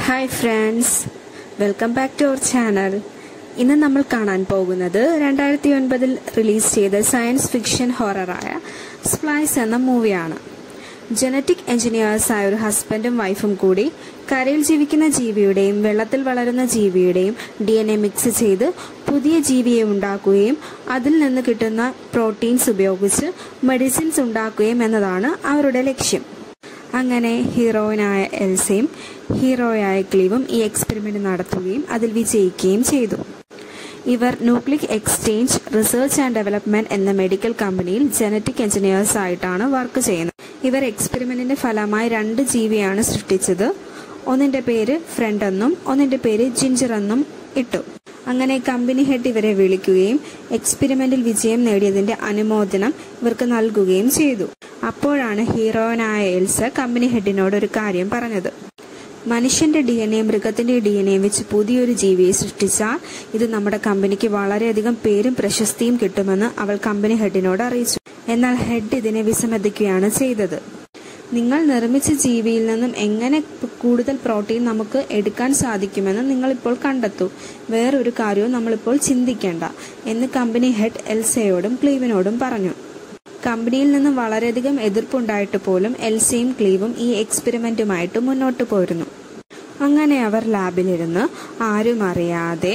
hi friends welcome back to our channel ഇന്ന് നമ്മൾ കാണാൻ പോകുന്നത് രണ്ടായിരത്തി ഒൻപതിൽ റിലീസ് ചെയ്ത സയൻസ് ഫിക്ഷൻ ഹൊററായ സ്പ്ലൈസ് എന്ന മൂവിയാണ് ജനറ്റിക് എഞ്ചിനീയേഴ്സായ ഒരു ഹസ്ബൻഡും വൈഫും കൂടി കരയിൽ ജീവിക്കുന്ന ജീവിയുടെയും വെള്ളത്തിൽ വളരുന്ന ജീവിയുടെയും ഡി എൻ എ മിക്സ് ചെയ്ത് പുതിയ ജീവിയെ ഉണ്ടാക്കുകയും അതിൽ നിന്ന് കിട്ടുന്ന പ്രോട്ടീൻസ് ഉപയോഗിച്ച് മെഡിസിൻസ് ഉണ്ടാക്കുകയും എന്നതാണ് അവരുടെ ലക്ഷ്യം അങ്ങനെ ഹീറോയിനായ എൽസയും ഹീറോയായ ക്ലീവും ഈ എക്സ്പെരിമെന്റ് നടത്തുകയും അതിൽ വിജയിക്കുകയും ചെയ്തു ഇവർ nucleic exchange research and development എന്ന മെഡിക്കൽ കമ്പനിയിൽ ജനറ്റിക് എഞ്ചിനീയേഴ്സ് ആയിട്ടാണ് വർക്ക് ചെയ്യുന്നത് ഇവർ എക്സ്പെരിമെന്റിന്റെ ഫലമായി രണ്ട് ജീവിയാണ് സൃഷ്ടിച്ചത് ഒന്നിന്റെ പേര് ഫ്രണ്ട് എന്നും ഒന്നിന്റെ പേര് ജിഞ്ചർ എന്നും ഇട്ടു അങ്ങനെ കമ്പനി ഹെഡ് ഇവരെ വിളിക്കുകയും എക്സ്പെരിമെന്റിൽ വിജയം നേടിയതിന്റെ അനുമോദനം ഇവർക്ക് നൽകുകയും ചെയ്തു അപ്പോഴാണ് ഹീറോയിനായ എൽസ കമ്പനി ഹെഡിനോട് ഒരു കാര്യം പറഞ്ഞത് മനുഷ്യന്റെ ഡി എൻ എ മൃഗത്തിന്റെ ഡി എൻ എ വെച്ച് പുതിയൊരു ജീവിയെ സൃഷ്ടിച്ചാൽ ഇത് നമ്മുടെ കമ്പനിക്ക് വളരെയധികം പേരും പ്രശസ്തിയും കിട്ടുമെന്ന് അവൾ കമ്പനി ഹെഡിനോട് അറിയിച്ചു എന്നാൽ ഹെഡ് ഇതിനെ വിസമ്മതിക്കുകയാണ് ചെയ്തത് നിങ്ങൾ നിർമ്മിച്ച ജീവിയിൽ നിന്നും എങ്ങനെ കൂടുതൽ പ്രോട്ടീൻ നമുക്ക് എടുക്കാൻ സാധിക്കുമെന്ന് നിങ്ങൾ ഇപ്പോൾ കണ്ടെത്തൂ വേറൊരു കാര്യവും നമ്മളിപ്പോൾ ചിന്തിക്കേണ്ട എന്ന് കമ്പനി ഹെഡ് എൽസയോടും ക്ലീവിനോടും പറഞ്ഞു കമ്പനിയിൽ നിന്ന് വളരെയധികം എതിർപ്പുണ്ടായിട്ട് പോലും എൽസയും ക്ലീവും ഈ എക്സ്പെരിമെന്റുമായിട്ട് മുന്നോട്ട് പോയിരുന്നു അങ്ങനെ അവർ ലാബിലിരുന്ന് ആരും അറിയാതെ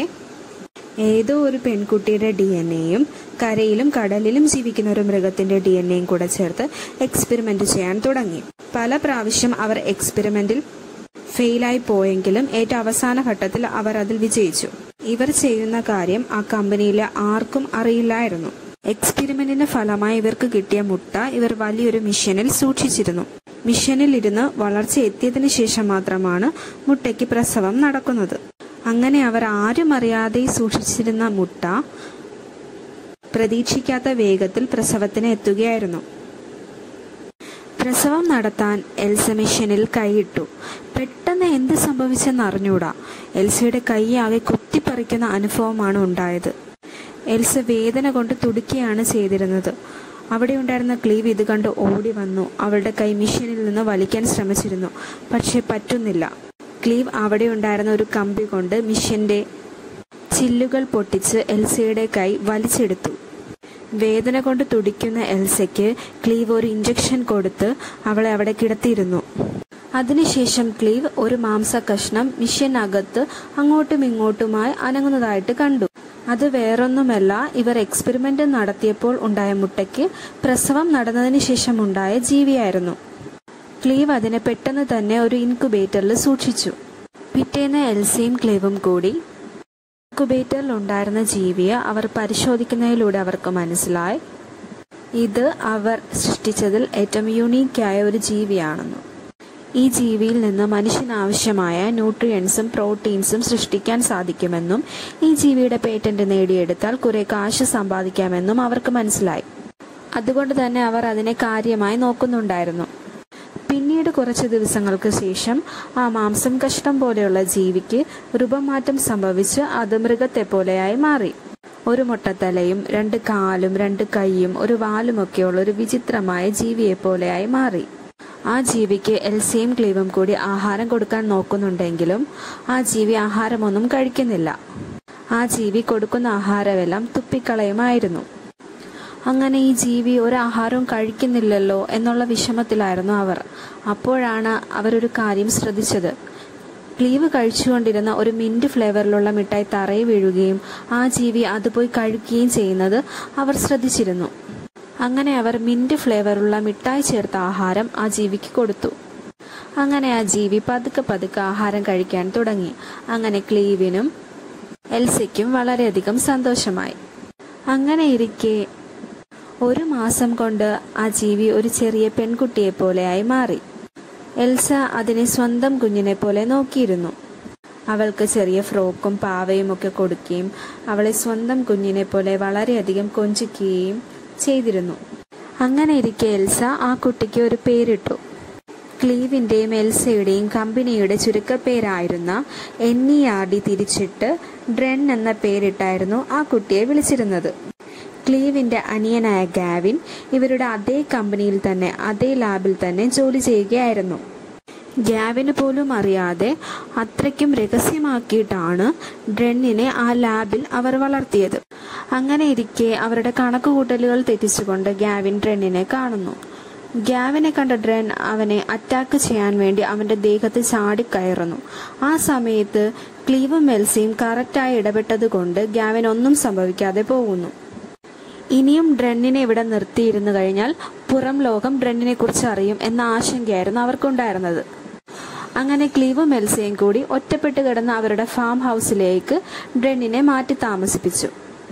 ഏതോ ഒരു പെൺകുട്ടിയുടെ ഡി എൻ എയും കരയിലും കടലിലും ജീവിക്കുന്ന ഒരു മൃഗത്തിന്റെ ഡി എൻ എയും കൂടെ ചേർത്ത് എക്സ്പെരിമെന്റ് ചെയ്യാൻ തുടങ്ങി പല പ്രാവശ്യം അവർ എക്സ്പെരിമെന്റിൽ ഫെയിലായി പോയെങ്കിലും ഏറ്റവും അവസാന ഘട്ടത്തിൽ അവർ അതിൽ വിജയിച്ചു ഇവർ ചെയ്യുന്ന കാര്യം ആ കമ്പനിയിലെ ആർക്കും അറിയില്ലായിരുന്നു എക്സ്പെരിമെന്റിന്റെ ഫലമായി ഇവർക്ക് കിട്ടിയ മുട്ട ഇവർ വലിയൊരു മിഷനിൽ സൂക്ഷിച്ചിരുന്നു മിഷനിൽ ഇരുന്ന് വളർച്ച എത്തിയതിനു ശേഷം മാത്രമാണ് മുട്ടയ്ക്ക് പ്രസവം നടക്കുന്നത് അങ്ങനെ അവർ ആരും അറിയാതെ സൂക്ഷിച്ചിരുന്ന മുട്ട പ്രതീക്ഷിക്കാത്ത വേഗത്തിൽ പ്രസവത്തിന് എത്തുകയായിരുന്നു പ്രസവം നടത്താൻ എൽസ മിഷനിൽ കൈയിട്ടു പെട്ടെന്ന് എന്ത് സംഭവിച്ചെന്ന് അറിഞ്ഞൂടാ എൽസയുടെ കൈ ആകെ കുത്തിപ്പറിക്കുന്ന അനുഭവമാണ് ഉണ്ടായത് എൽസ വേദന കൊണ്ട് തുടിക്കുകയാണ് ചെയ്തിരുന്നത് അവിടെ ഉണ്ടായിരുന്ന ക്ലീവ് ഇത് കണ്ട് ഓടി വന്നു അവളുടെ കൈ മിഷനിൽ നിന്ന് വലിക്കാൻ ശ്രമിച്ചിരുന്നു പക്ഷെ പറ്റുന്നില്ല ക്ലീവ് അവിടെ ഉണ്ടായിരുന്ന ഒരു കമ്പി കൊണ്ട് മിഷന്റെ ചില്ലുകൾ പൊട്ടിച്ച് എൽസയുടെ കൈ വലിച്ചെടുത്തു വേദന കൊണ്ട് തുടിക്കുന്ന എൽസയ്ക്ക് ക്ലീവ് ഒരു ഇഞ്ചക്ഷൻ കൊടുത്ത് അവളെ അവിടെ കിടത്തിയിരുന്നു അതിനുശേഷം ക്ലീവ് ഒരു മാംസ കഷ്ണം മിഷ്യനകത്ത് അങ്ങോട്ടും ഇങ്ങോട്ടുമായി അനങ്ങുന്നതായിട്ട് കണ്ടു അത് വേറൊന്നുമല്ല ഇവർ എക്സ്പെരിമെന്റ് നടത്തിയപ്പോൾ ഉണ്ടായ മുട്ടയ്ക്ക് പ്രസവം നടന്നതിന് ശേഷം ഉണ്ടായ ജീവിയായിരുന്നു ക്ലീവ് അതിനെ പെട്ടെന്ന് തന്നെ ഒരു ഇൻക്യുബേറ്ററിൽ സൂക്ഷിച്ചു പിറ്റേന്ന് എൽസിയും ക്ലീവും കൂടി ഇൻക്യുബേറ്ററിൽ ഉണ്ടായിരുന്ന ജീവിയെ അവർ പരിശോധിക്കുന്നതിലൂടെ അവർക്ക് മനസ്സിലായി ഇത് അവർ സൃഷ്ടിച്ചതിൽ ഏറ്റവും യുണീക്കായ ഒരു ജീവിയാണെന്ന് ഈ ജീവിയിൽ നിന്ന് മനുഷ്യനാവശ്യമായ ന്യൂട്രിയൻസും പ്രോട്ടീൻസും സൃഷ്ടിക്കാൻ സാധിക്കുമെന്നും ഈ ജീവിയുടെ പേറ്റന്റ് നേടിയെടുത്താൽ കുറെ കാശ് സമ്പാദിക്കാമെന്നും അവർക്ക് മനസ്സിലായി അതുകൊണ്ട് തന്നെ അവർ അതിനെ കാര്യമായി നോക്കുന്നുണ്ടായിരുന്നു പിന്നീട് കുറച്ച് ദിവസങ്ങൾക്ക് ശേഷം ആ മാംസം കഷ്ണം പോലെയുള്ള ജീവിക്ക് രൂപമാറ്റം സംഭവിച്ച് അത് മൃഗത്തെ പോലെയായി മാറി ഒരു മുട്ടത്തലയും രണ്ട് കാലും രണ്ട് കൈയും ഒരു വാലുമൊക്കെയുള്ള ഒരു വിചിത്രമായ ജീവിയെ പോലെയായി മാറി ആ ജീവിക്ക് എൽസിയും ക്ലീവും കൂടി ആഹാരം കൊടുക്കാൻ നോക്കുന്നുണ്ടെങ്കിലും ആ ജീവി ആഹാരമൊന്നും കഴിക്കുന്നില്ല ആ ജീവി കൊടുക്കുന്ന ആഹാരമെല്ലാം തുപ്പിക്കളയുമായിരുന്നു അങ്ങനെ ഈ ജീവി ഒരു ആഹാരവും കഴിക്കുന്നില്ലല്ലോ എന്നുള്ള വിഷമത്തിലായിരുന്നു അവർ അപ്പോഴാണ് അവരൊരു കാര്യം ശ്രദ്ധിച്ചത് ക്ലീവ് കഴിച്ചുകൊണ്ടിരുന്ന ഒരു മിന്റ് ഫ്ലേവറിലുള്ള മിഠായി തറയിൽ വീഴുകയും ആ ജീവി അത് പോയി കഴിക്കുകയും ചെയ്യുന്നത് അവർ ശ്രദ്ധിച്ചിരുന്നു അങ്ങനെ അവർ മിന്റ് ഫ്ലേവറുള്ള മിഠായി ചേർത്ത ആഹാരം ആ ജീവിക്ക് കൊടുത്തു അങ്ങനെ ആ ജീവി പതുക്കെ പതുക്കെ ആഹാരം കഴിക്കാൻ തുടങ്ങി അങ്ങനെ ക്ലീവിനും എൽസയ്ക്കും വളരെയധികം സന്തോഷമായി അങ്ങനെ ഇരിക്കെ ഒരു മാസം കൊണ്ട് ആ ജീവി ഒരു ചെറിയ പെൺകുട്ടിയെ പോലെയായി മാറി എൽസ അതിനെ സ്വന്തം കുഞ്ഞിനെ പോലെ നോക്കിയിരുന്നു അവൾക്ക് ചെറിയ ഫ്രോക്കും പാവയും ഒക്കെ കൊടുക്കുകയും അവളെ സ്വന്തം കുഞ്ഞിനെ പോലെ വളരെയധികം കൊഞ്ചിക്കുകയും ചെയ്തിരുന്നു അങ്ങനെ ഇരിക്കെ എൽസ ആ കുട്ടിക്ക് ഒരു പേരിട്ടു ക്ലീവിന്റെയും എൽസയുടെയും കമ്പനിയുടെ ചുരുക്കപ്പേരായിരുന്ന എൻ ഇ ആർ ഡി തിരിച്ചിട്ട് ഡ്രെൻ എന്ന പേരിട്ടായിരുന്നു ആ കുട്ടിയെ വിളിച്ചിരുന്നത് ക്ലീവിന്റെ അനിയനായ ഗാവിൻ ഇവരുടെ അതേ കമ്പനിയിൽ തന്നെ അതേ ലാബിൽ തന്നെ ജോലി ചെയ്യുകയായിരുന്നു ഗ്യാവിന് പോലും അറിയാതെ അത്രയ്ക്കും രഹസ്യമാക്കിയിട്ടാണ് ഡ്രെന്നിനെ ആ ലാബിൽ അവർ വളർത്തിയത് അങ്ങനെ ഇരിക്കെ അവരുടെ കണക്കുകൂട്ടലുകൾ തെറ്റിച്ചുകൊണ്ട് ഗ്യാവിൻ ഡ്രെന്നിനെ കാണുന്നു ഗ്യാവിനെ കണ്ട ഡ്രെൻ അവനെ അറ്റാക്ക് ചെയ്യാൻ വേണ്ടി അവന്റെ ദേഹത്ത് ചാടിക്കയറുന്നു ആ സമയത്ത് ക്ലീവും മെൽസിയും കറക്റ്റായി ഇടപെട്ടത് കൊണ്ട് ഗ്യാവിൻ ഒന്നും സംഭവിക്കാതെ പോകുന്നു ഇനിയും ഡ്രെന്നിനെ ഇവിടെ നിർത്തിയിരുന്നു കഴിഞ്ഞാൽ പുറം ലോകം ഡ്രെന്നിനെ കുറിച്ച് അറിയും എന്ന ആശങ്കയായിരുന്നു അവർക്കുണ്ടായിരുന്നത് അങ്ങനെ ക്ലീവും മെൽസയും കൂടി ഒറ്റപ്പെട്ട് കിടന്ന അവരുടെ ഫാം ഹൗസിലേക്ക് ഡ്രെന്നിനെ മാറ്റി താമസിപ്പിച്ചു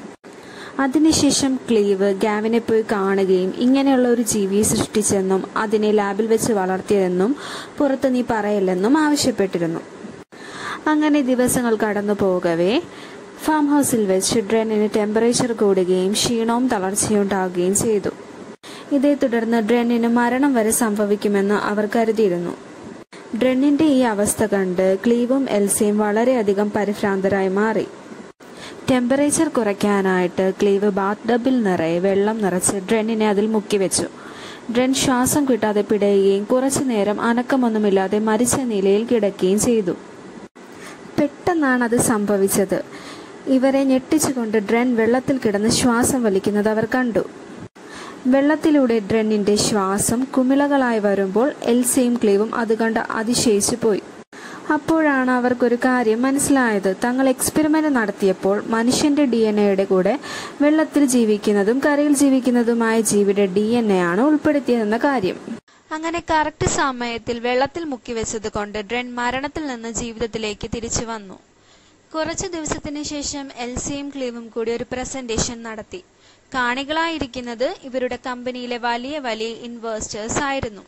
അതിനുശേഷം ക്ലീവ് ഗാവിനെ പോയി കാണുകയും ഇങ്ങനെയുള്ള ഒരു ജീവിയെ സൃഷ്ടിച്ചെന്നും അതിനെ ലാബിൽ വെച്ച് വളർത്തിയതെന്നും പുറത്ത് നീ പറയില്ലെന്നും ആവശ്യപ്പെട്ടിരുന്നു അങ്ങനെ ദിവസങ്ങൾ കടന്നു പോകവേ ഫാം ഹൗസിൽ വെച്ച് ഡ്രെന്നിന് ടെമ്പറേച്ചർ കൂടുകയും ക്ഷീണവും തളർച്ചയും ഉണ്ടാകുകയും ചെയ്തു ഇതേ തുടർന്ന് ഡ്രെന്നിന് മരണം വരെ സംഭവിക്കുമെന്ന് അവർ കരുതിയിരുന്നു ഡ്രെന്നിന്റെ ഈ അവസ്ഥ കണ്ട് ക്ലീവും എൽസയും വളരെയധികം പരിഭ്രാന്തരായി മാറി ടെമ്പറേച്ചർ കുറയ്ക്കാനായിട്ട് ക്ലീവ് ബാത്ത് ഡബിൽ നിറയെ വെള്ളം നിറച്ച് ഡ്രെന്നിനെ അതിൽ മുക്കിവെച്ചു ഡ്രെൻ ശ്വാസം കിട്ടാതെ പിടയുകയും കുറച്ചു നേരം അനക്കമൊന്നുമില്ലാതെ മരിച്ച നിലയിൽ കിടക്കുകയും ചെയ്തു പെട്ടെന്നാണ് അത് സംഭവിച്ചത് ഇവരെ ഞെട്ടിച്ചുകൊണ്ട് ഡ്രെൻ വെള്ളത്തിൽ കിടന്ന് ശ്വാസം വലിക്കുന്നത് അവർ കണ്ടു വെള്ളത്തിലൂടെ ഡ്രെന്നിന്റെ ശ്വാസം കുമിളകളായി വരുമ്പോൾ എൽസയും ക്ലീവും അത് കണ്ട് അതിശയിച്ചു പോയി അപ്പോഴാണ് അവർക്കൊരു കാര്യം മനസ്സിലായത് തങ്ങൾ എക്സ്പെരിമെന്റ് നടത്തിയപ്പോൾ മനുഷ്യന്റെ ഡി എൻ എയുടെ കൂടെ വെള്ളത്തിൽ ജീവിക്കുന്നതും കരയിൽ ജീവിക്കുന്നതുമായ ജീവിയുടെ ഡി എൻ എ ആണ് ഉൾപ്പെടുത്തിയതെന്ന കാര്യം അങ്ങനെ കറക്റ്റ് സമയത്തിൽ വെള്ളത്തിൽ മുക്കി വെച്ചത് കൊണ്ട് ഡ്രെൻ മരണത്തിൽ നിന്ന് ജീവിതത്തിലേക്ക് തിരിച്ചു വന്നു കുറച്ചു ദിവസത്തിന് ശേഷം എൽസിയും ക്ലീവും കൂടി ഒരു പ്രസന്റേഷൻ നടത്തി കാണികളായിരിക്കുന്നത് ഇവരുടെ കമ്പനിയിലെ വലിയ വലിയ ഇൻവെസ്റ്റേഴ്സ് ആയിരുന്നു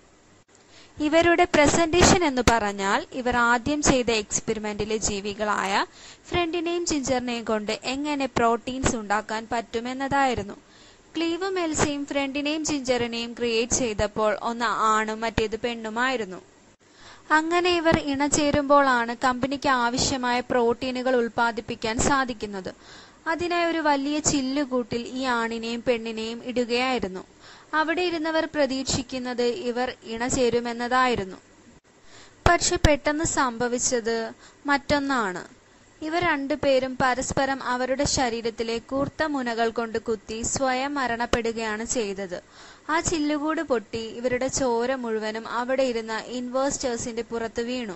ഇവരുടെ പ്രസന്റേഷൻ എന്ന് പറഞ്ഞാൽ ഇവർ ആദ്യം ചെയ്ത എക്സ്പെരിമെന്റിലെ ജീവികളായ ഫ്രണ്ടിനെയും ജിഞ്ചറിനെയും കൊണ്ട് എങ്ങനെ പ്രോട്ടീൻസ് ഉണ്ടാക്കാൻ പറ്റുമെന്നതായിരുന്നു ക്ലീവും എൽസയും ഫ്രണ്ടിനെയും ജിഞ്ചറിനെയും ക്രിയേറ്റ് ചെയ്തപ്പോൾ ഒന്ന് ആണും മറ്റേത് പെണ്ണുമായിരുന്നു അങ്ങനെ ഇവർ ഇണചേരുമ്പോഴാണ് കമ്പനിക്ക് ആവശ്യമായ പ്രോട്ടീനുകൾ ഉൽപ്പാദിപ്പിക്കാൻ സാധിക്കുന്നത് അതിനായി ഒരു വലിയ ചില്ലുകൂട്ടിൽ ഈ ആണിനെയും പെണ്ണിനെയും ഇടുകയായിരുന്നു അവിടെ ഇരുന്നവർ പ്രതീക്ഷിക്കുന്നത് ഇവർ ഇണചേരുമെന്നതായിരുന്നു പക്ഷെ പെട്ടെന്ന് സംഭവിച്ചത് മറ്റൊന്നാണ് ഇവർ രണ്ടുപേരും പരസ്പരം അവരുടെ ശരീരത്തിലെ കൂർത്ത മുനകൾ കൊണ്ട് കുത്തി സ്വയം മരണപ്പെടുകയാണ് ചെയ്തത് ആ ചില്ലുകൂട് പൊട്ടി ഇവരുടെ ചോര മുഴുവനും അവിടെ ഇരുന്ന ഇൻവെസ്റ്റേഴ്സിന്റെ പുറത്ത് വീണു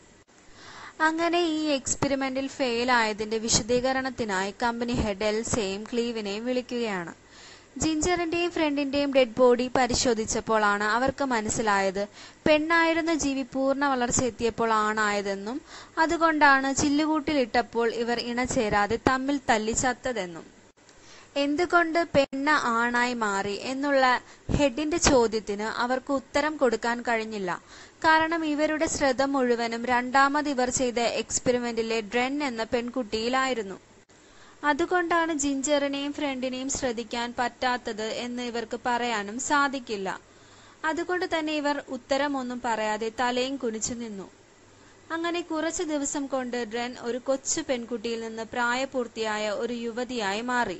അങ്ങനെ ഈ എക്സ്പെരിമെന്റിൽ ഫെയിൽ ആയതിന്റെ വിശദീകരണത്തിനായി കമ്പനി ഹെഡ് എൽസെയും ക്ലീവിനെയും വിളിക്കുകയാണ് ജിഞ്ചറിന്റെയും ഫ്രണ്ടിന്റെയും ഡെഡ് ബോഡി പരിശോധിച്ചപ്പോഴാണ് അവർക്ക് മനസ്സിലായത് പെണ്ണായിരുന്ന ജീവി പൂർണ്ണ വളർച്ച എത്തിയപ്പോൾ ആണായതെന്നും അതുകൊണ്ടാണ് ചില്ലുകൂട്ടിലിട്ടപ്പോൾ ഇവർ ഇണചേരാതെ തമ്മിൽ തല്ലി ചത്തതെന്നും എന്തുകൊണ്ട് പെണ്ണ് ആണായി മാറി എന്നുള്ള ഹെഡിന്റെ ചോദ്യത്തിന് അവർക്ക് ഉത്തരം കൊടുക്കാൻ കഴിഞ്ഞില്ല കാരണം ഇവരുടെ ശ്രദ്ധ മുഴുവനും രണ്ടാമത് ഇവർ ചെയ്ത എക്സ്പെരിമെന്റിലെ ഡ്രെൻ എന്ന പെൺകുട്ടിയിലായിരുന്നു അതുകൊണ്ടാണ് ജിഞ്ചറിനെയും ഫ്രണ്ടിനെയും ശ്രദ്ധിക്കാൻ പറ്റാത്തത് എന്ന് ഇവർക്ക് പറയാനും സാധിക്കില്ല അതുകൊണ്ട് തന്നെ ഇവർ ഉത്തരമൊന്നും പറയാതെ തലയും കുനിച്ചു നിന്നു അങ്ങനെ കുറച്ചു ദിവസം കൊണ്ട് ഡ്രെൻ ഒരു കൊച്ചു പെൺകുട്ടിയിൽ നിന്ന് പ്രായപൂർത്തിയായ ഒരു യുവതിയായി മാറി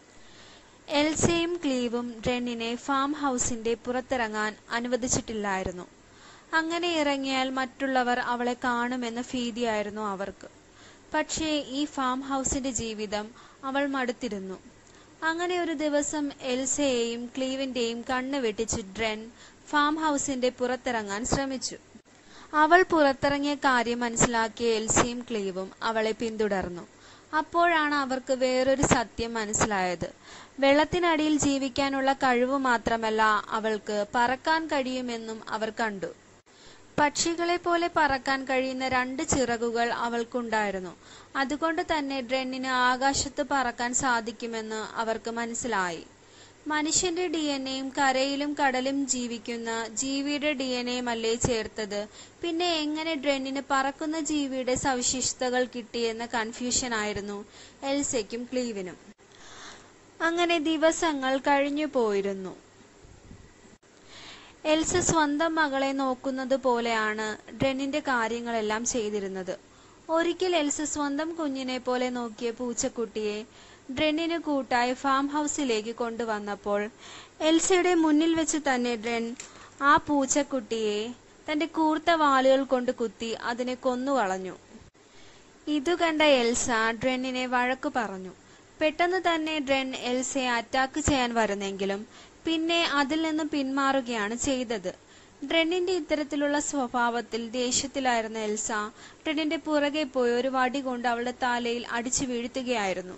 എൽസയും ക്ലീവും ഡ്രെന്നിനെ ഫാം ഹൗസിന്റെ പുറത്തിറങ്ങാൻ അനുവദിച്ചിട്ടില്ലായിരുന്നു അങ്ങനെ ഇറങ്ങിയാൽ മറ്റുള്ളവർ അവളെ കാണുമെന്ന ഭീതിയായിരുന്നു അവർക്ക് പക്ഷേ ഈ ഫാം ഹൗസിന്റെ ജീവിതം അവൾ മടുത്തിരുന്നു അങ്ങനെ ഒരു ദിവസം എൽസയെയും ക്ലീവിന്റെയും കണ്ണ് വെട്ടിച്ച് ഡ്രെൻ ഫാം ഹൗസിന്റെ പുറത്തിറങ്ങാൻ ശ്രമിച്ചു അവൾ പുറത്തിറങ്ങിയ കാര്യം മനസ്സിലാക്കിയ എൽസിയും ക്ലീവും അവളെ പിന്തുടർന്നു അപ്പോഴാണ് അവർക്ക് വേറൊരു സത്യം മനസ്സിലായത് വെള്ളത്തിനടിയിൽ ജീവിക്കാനുള്ള കഴിവ് മാത്രമല്ല അവൾക്ക് പറക്കാൻ കഴിയുമെന്നും അവർ കണ്ടു പക്ഷികളെ പോലെ പറക്കാൻ കഴിയുന്ന രണ്ട് ചിറകുകൾ അവൾക്കുണ്ടായിരുന്നു അതുകൊണ്ട് തന്നെ ഡ്രെന്നിന് ആകാശത്ത് പറക്കാൻ സാധിക്കുമെന്ന് അവർക്ക് മനസ്സിലായി മനുഷ്യന്റെ ഡി എൻ എയും കരയിലും കടലും ജീവിക്കുന്ന ജീവിയുടെ ഡി എൻ എയും അല്ലേ ചേർത്തത് പിന്നെ എങ്ങനെ ഡ്രെന്നിന് പറക്കുന്ന ജീവിയുടെ സവിശേഷതകൾ കിട്ടിയെന്ന കൺഫ്യൂഷൻ ആയിരുന്നു എൽസയ്ക്കും ക്ലീവിനും അങ്ങനെ ദിവസങ്ങൾ കഴിഞ്ഞു പോയിരുന്നു എൽസ സ്വന്തം മകളെ നോക്കുന്നത് പോലെയാണ് ഡ്രെന്നിന്റെ കാര്യങ്ങളെല്ലാം ചെയ്തിരുന്നത് ഒരിക്കൽ എൽസ സ്വന്തം കുഞ്ഞിനെ പോലെ നോക്കിയ പൂച്ചക്കുട്ടിയെ ഡ്രെന്നിന് കൂട്ടായി ഫാം ഹൗസിലേക്ക് കൊണ്ടുവന്നപ്പോൾ എൽസയുടെ മുന്നിൽ വെച്ച് തന്നെ ഡ്രെൻ ആ പൂച്ചക്കുട്ടിയെ തന്റെ കൂർത്ത വാളുകൾ കൊണ്ട് കുത്തി അതിനെ കൊന്നുകളഞ്ഞു ഇതു കണ്ട എൽസ ഡ്രെന്നിനെ വഴക്കു പറഞ്ഞു പെട്ടെന്ന് തന്നെ ഡ്രെൻ എൽസയെ അറ്റാക്ക് ചെയ്യാൻ വരുന്നെങ്കിലും പിന്നെ അതിൽ നിന്നും പിന്മാറുകയാണ് ചെയ്തത് ഡ്രെന്നിന്റെ ഇത്തരത്തിലുള്ള സ്വഭാവത്തിൽ ദേഷ്യത്തിലായിരുന്ന എൽസ ഡ്രെന്നിന്റെ പുറകെ പോയി ഒരു വടി കൊണ്ട് അവളുടെ തലയിൽ അടിച്ചു വീഴ്ത്തുകയായിരുന്നു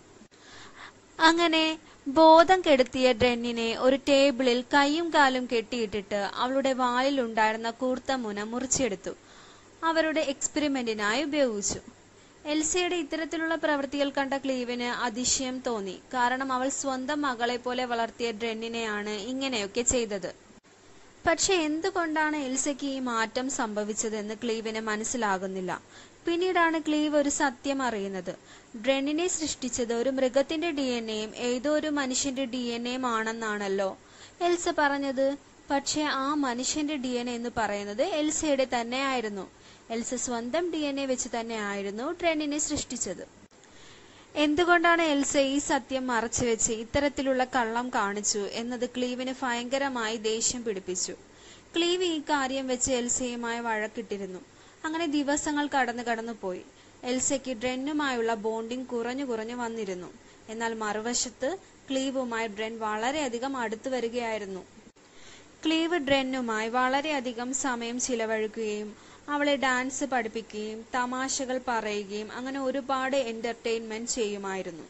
അങ്ങനെ ബോധം കെടുത്തിയ ഡ്രെന്നിനെ ഒരു ടേബിളിൽ കൈയും കാലും കെട്ടിയിട്ടിട്ട് അവളുടെ വാലിൽ ഉണ്ടായിരുന്ന കൂർത്ത മുന മുറിച്ചെടുത്തു അവരുടെ എക്സ്പെരിമെന്റിനായി ഉപയോഗിച്ചു എൽസയുടെ ഇത്തരത്തിലുള്ള പ്രവൃത്തികൾ കണ്ട ക്ലീവിന് അതിശയം തോന്നി കാരണം അവൾ സ്വന്തം മകളെ പോലെ വളർത്തിയ ഡ്രെന്നിനെയാണ് ഇങ്ങനെയൊക്കെ ചെയ്തത് പക്ഷെ എന്തുകൊണ്ടാണ് എൽസയ്ക്ക് ഈ മാറ്റം സംഭവിച്ചതെന്ന് ക്ലീവിന് മനസ്സിലാകുന്നില്ല പിന്നീടാണ് ക്ലീവ് ഒരു സത്യം അറിയുന്നത് ഡ്രെന്നിനെ സൃഷ്ടിച്ചത് ഒരു മൃഗത്തിന്റെ ഡി എൻ എയും ഏതോ ഒരു മനുഷ്യന്റെ ഡി എൻ എയും ആണെന്നാണല്ലോ എൽസ പറഞ്ഞത് പക്ഷെ ആ മനുഷ്യന്റെ ഡി എൻ എ എന്ന് പറയുന്നത് എൽസയുടെ തന്നെയായിരുന്നു എൽസ സ്വന്തം ഡി എൻ എ വെച്ച് തന്നെയായിരുന്നു ഡ്രെന്നിനെ സൃഷ്ടിച്ചത് എന്തുകൊണ്ടാണ് എൽസ ഈ സത്യം മറച്ചുവെച്ച് ഇത്തരത്തിലുള്ള കള്ളം കാണിച്ചു എന്നത് ക്ലീവിന് ഭയങ്കരമായി ദേഷ്യം പിടിപ്പിച്ചു ക്ലീവ് ഈ കാര്യം വെച്ച് എൽസയുമായി വഴക്കിട്ടിരുന്നു അങ്ങനെ ദിവസങ്ങൾ കടന്നു കടന്നു പോയി എൽസയ്ക്ക് ഡ്രെന്നുമായുള്ള ബോണ്ടിങ് കുറഞ്ഞു കുറഞ്ഞു വന്നിരുന്നു എന്നാൽ മറുവശത്ത് ക്ലീവുമായി ഡ്രെൻ വളരെയധികം അടുത്തു വരികയായിരുന്നു ക്ലീവ് ഡ്രെന്നുമായി വളരെയധികം സമയം ചിലവഴിക്കുകയും അവളെ ഡാൻസ് പഠിപ്പിക്കുകയും തമാശകൾ പറയുകയും അങ്ങനെ ഒരുപാട് എന്റർടൈൻമെന്റ് ചെയ്യുമായിരുന്നു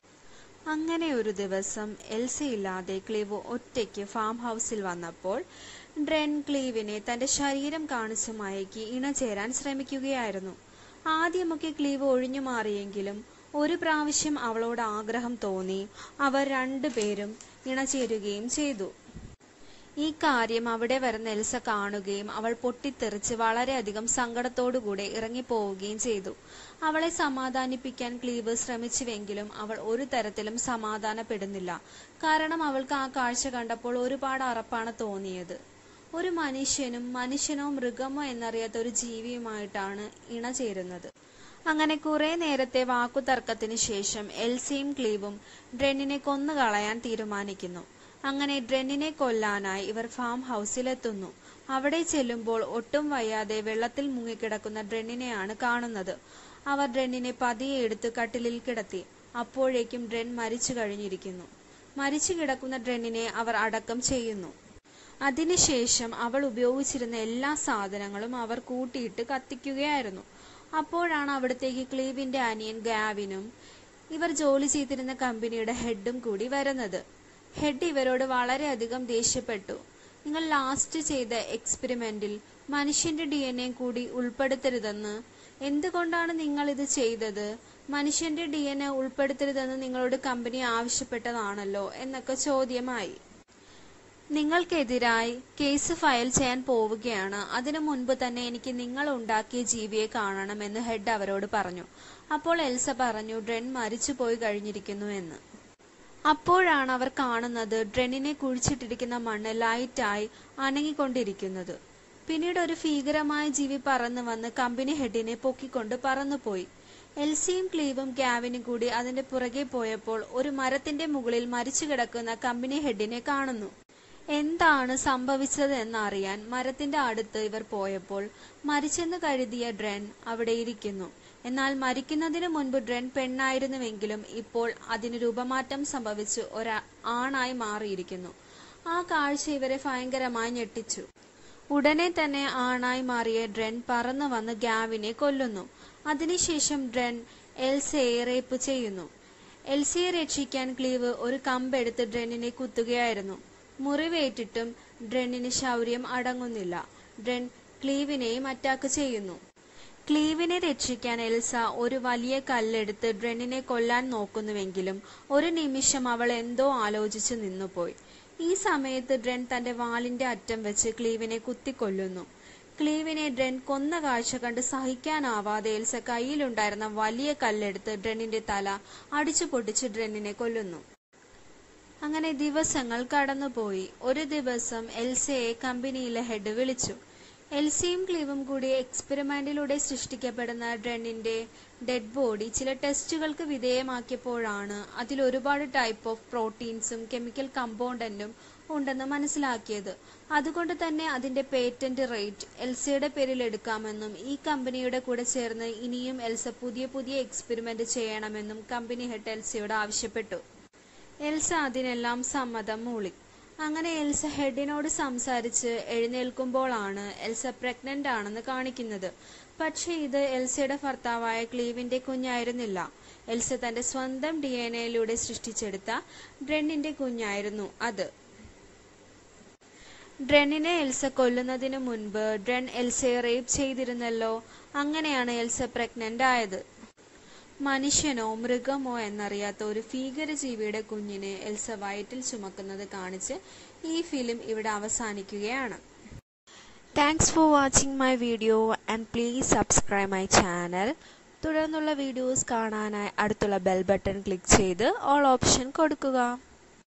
അങ്ങനെ ഒരു ദിവസം എൽസയില്ലാതെ ക്ലീവ് ഒറ്റയ്ക്ക് ഫാം ഹൗസിൽ വന്നപ്പോൾ ഡ്രെൻ ക്ലീവിനെ തന്റെ ശരീരം കാണിച്ച് മയക്കി ഇണചേരാൻ ശ്രമിക്കുകയായിരുന്നു ആദ്യമൊക്കെ ക്ലീവ് ഒഴിഞ്ഞു മാറിയെങ്കിലും ഒരു പ്രാവശ്യം അവളോട് ആഗ്രഹം തോന്നി അവർ രണ്ടുപേരും ഇണചേരുകയും ചെയ്തു ഈ കാര്യം അവിടെ വരുന്ന എൽസ കാണുകയും അവൾ പൊട്ടിത്തെറിച്ച് വളരെയധികം സങ്കടത്തോടുകൂടെ ഇറങ്ങിപ്പോവുകയും ചെയ്തു അവളെ സമാധാനിപ്പിക്കാൻ ക്ലീവ് ശ്രമിച്ചുവെങ്കിലും അവൾ ഒരു തരത്തിലും സമാധാനപ്പെടുന്നില്ല കാരണം അവൾക്ക് ആ കാഴ്ച കണ്ടപ്പോൾ ഒരുപാട് അറപ്പാണ് തോന്നിയത് ഒരു മനുഷ്യനും മനുഷ്യനോ മൃഗമോ എന്നറിയാത്ത ഒരു ജീവിയുമായിട്ടാണ് ഇണചേരുന്നത് അങ്ങനെ കുറെ നേരത്തെ വാക്കുതർക്കത്തിന് ശേഷം എൽസിയും ക്ലീവും ഡ്രെന്നിനെ കൊന്നുകളയാൻ തീരുമാനിക്കുന്നു അങ്ങനെ ഡ്രെന്നിനെ കൊല്ലാനായി ഇവർ ഫാം ഹൗസിലെത്തുന്നു അവിടെ ചെല്ലുമ്പോൾ ഒട്ടും വയ്യാതെ വെള്ളത്തിൽ മുങ്ങിക്കിടക്കുന്ന ഡ്രെന്നിനെയാണ് കാണുന്നത് അവർ ഡ്രെന്നിനെ പതിയെ എടുത്ത് കട്ടിലിൽ കിടത്തി അപ്പോഴേക്കും ഡ്രെൻ മരിച്ചു കഴിഞ്ഞിരിക്കുന്നു മരിച്ചു കിടക്കുന്ന ഡ്രെന്നിനെ അവർ അടക്കം ചെയ്യുന്നു അതിനുശേഷം അവൾ ഉപയോഗിച്ചിരുന്ന എല്ലാ സാധനങ്ങളും അവർ കൂട്ടിയിട്ട് കത്തിക്കുകയായിരുന്നു അപ്പോഴാണ് അവിടത്തേക്ക് ക്ലീവിന്റെ അനിയൻ ഗാവിനും ഇവർ ജോലി ചെയ്തിരുന്ന കമ്പനിയുടെ ഹെഡും കൂടി വരുന്നത് ഹെഡ് ഇവരോട് വളരെയധികം ദേഷ്യപ്പെട്ടു നിങ്ങൾ ലാസ്റ്റ് ചെയ്ത എക്സ്പെരിമെന്റിൽ മനുഷ്യന്റെ ഡി എൻ എ കൂടി ഉൾപ്പെടുത്തരുതെന്ന് എന്തുകൊണ്ടാണ് നിങ്ങൾ ഇത് ചെയ്തത് മനുഷ്യന്റെ ഡി എൻ എ ഉൾപ്പെടുത്തരുതെന്ന് നിങ്ങളോട് കമ്പനി ആവശ്യപ്പെട്ടതാണല്ലോ എന്നൊക്കെ ചോദ്യമായി നിങ്ങൾക്കെതിരായി കേസ് ഫയൽ ചെയ്യാൻ പോവുകയാണ് അതിനു മുൻപ് തന്നെ എനിക്ക് നിങ്ങൾ ഉണ്ടാക്കിയ ജീവിയെ കാണണമെന്ന് ഹെഡ് അവരോട് പറഞ്ഞു അപ്പോൾ എൽസ പറഞ്ഞു ഡ്രെൻ മരിച്ചു പോയി കഴിഞ്ഞിരിക്കുന്നു എന്ന് അപ്പോഴാണ് അവർ കാണുന്നത് ഡ്രെന്നിനെ കുഴിച്ചിട്ടിരിക്കുന്ന മണ്ണ് ലൈറ്റായി അനങ്ങിക്കൊണ്ടിരിക്കുന്നത് പിന്നീട് ഒരു ഭീകരമായ ജീവി പറന്നു വന്ന് കമ്പനി ഹെഡിനെ പൊക്കിക്കൊണ്ട് പറന്നുപോയി എൽസിയും ക്ലീവും ഗാവിനും കൂടി അതിന്റെ പുറകെ പോയപ്പോൾ ഒരു മരത്തിന്റെ മുകളിൽ മരിച്ചു കിടക്കുന്ന കമ്പനി ഹെഡിനെ കാണുന്നു എന്താണ് സംഭവിച്ചത് എന്നറിയാൻ മരത്തിന്റെ അടുത്ത് ഇവർ പോയപ്പോൾ മരിച്ചെന്ന് കരുതിയ ഡ്രെൻ അവിടെ ഇരിക്കുന്നു എന്നാൽ മരിക്കുന്നതിന് മുൻപ് ഡ്രെൻ പെണ്ണായിരുന്നുവെങ്കിലും ഇപ്പോൾ അതിന് രൂപമാറ്റം സംഭവിച്ച് ഒരു ആണായി മാറിയിരിക്കുന്നു ആ കാഴ്ച ഇവരെ ഭയങ്കരമായി ഞെട്ടിച്ചു ഉടനെ തന്നെ ആണായി മാറിയ ഡ്രെൻ പറന്നു വന്ന് ഗാവിനെ കൊല്ലുന്നു അതിനുശേഷം ഡ്രെൻ എൽസയെ റേപ്പ് ചെയ്യുന്നു എൽസയെ രക്ഷിക്കാൻ ക്ലീവ് ഒരു കമ്പെടുത്ത് ഡ്രെന്നിനെ കുത്തുകയായിരുന്നു മുറിവേറ്റിട്ടും ഡ്രെന്നിന് ശൗര്യം അടങ്ങുന്നില്ല ഡ്രെൻ ക്ലീവിനെയും അറ്റാക്ക് ചെയ്യുന്നു ക്ലീവിനെ രക്ഷിക്കാൻ എൽസ ഒരു വലിയ കല്ലെടുത്ത് ഡ്രെന്നിനെ കൊല്ലാൻ നോക്കുന്നുവെങ്കിലും ഒരു നിമിഷം അവൾ എന്തോ ആലോചിച്ചു നിന്നുപോയി ഈ സമയത്ത് ഡ്രെൻ തന്റെ വാളിന്റെ അറ്റം വെച്ച് ക്ലീവിനെ കുത്തിക്കൊല്ലുന്നു ക്ലീവിനെ ഡ്രെൻ കൊന്ന കാഴ്ച കണ്ട് സഹിക്കാനാവാതെ എൽസ കയ്യിലുണ്ടായിരുന്ന വലിയ കല്ലെടുത്ത് ഡ്രെന്നിന്റെ തല അടിച്ചു പൊട്ടിച്ച് ഡ്രെന്നിനെ കൊല്ലുന്നു അങ്ങനെ ദിവസങ്ങൾ കടന്നുപോയി ഒരു ദിവസം എൽസയെ കമ്പനിയിലെ ഹെഡ് വിളിച്ചു എൽസിയും ക്ലീവും കൂടി എക്സ്പെരിമെന്റിലൂടെ സൃഷ്ടിക്കപ്പെടുന്ന ഡ്രെന്നിന്റെ ഡെഡ് ബോഡി ചില ടെസ്റ്റുകൾക്ക് വിധേയമാക്കിയപ്പോഴാണ് അതിൽ ഒരുപാട് ടൈപ്പ് ഓഫ് പ്രോട്ടീൻസും കെമിക്കൽ കമ്പൗണ്ടന്റും ഉണ്ടെന്ന് മനസ്സിലാക്കിയത് അതുകൊണ്ട് തന്നെ അതിന്റെ പേറ്റന്റ് റേറ്റ് എൽസയുടെ പേരിൽ എടുക്കാമെന്നും ഈ കമ്പനിയുടെ കൂടെ ചേർന്ന് ഇനിയും എൽസ പുതിയ പുതിയ എക്സ്പെരിമെന്റ് ചെയ്യണമെന്നും കമ്പനി ഹെഡ് എൽസയോട് ആവശ്യപ്പെട്ടു എൽസ അതിനെല്ലാം സമ്മതം മൂളി അങ്ങനെ എൽസ ഹെഡിനോട് സംസാരിച്ച് എഴുന്നേൽക്കുമ്പോഴാണ് എൽസ പ്രഗ്നന്റ് ആണെന്ന് കാണിക്കുന്നത് പക്ഷേ ഇത് എൽസയുടെ ഭർത്താവായ ക്ലീവിന്റെ കുഞ്ഞായിരുന്നില്ല എൽസ തന്റെ സ്വന്തം ഡി എൻ എയിലൂടെ സൃഷ്ടിച്ചെടുത്ത ഡ്രെന്നിന്റെ കുഞ്ഞായിരുന്നു അത് ഡ്രെന്നിനെ എൽസ കൊല്ലുന്നതിന് മുൻപ് ഡ്രെൻ എൽസയെ റേപ്പ് ചെയ്തിരുന്നല്ലോ അങ്ങനെയാണ് എൽസ പ്രഗ്നന്റ് ആയത് മനുഷ്യനോ മൃഗമോ എന്നറിയാത്ത ഒരു ഭീകരജീവിയുടെ കുഞ്ഞിനെ എൽസ വയറ്റിൽ ചുമക്കുന്നത് കാണിച്ച് ഈ ഫിലിം ഇവിടെ അവസാനിക്കുകയാണ് thanks for watching my video and please subscribe my channel തുടർന്നുള്ള വീഡിയോസ് കാണാനായി അടുത്തുള്ള ബെൽ ബട്ടൺ ക്ലിക്ക് ചെയ്ത് ഓൾ ഓപ്ഷൻ കൊടുക്കുക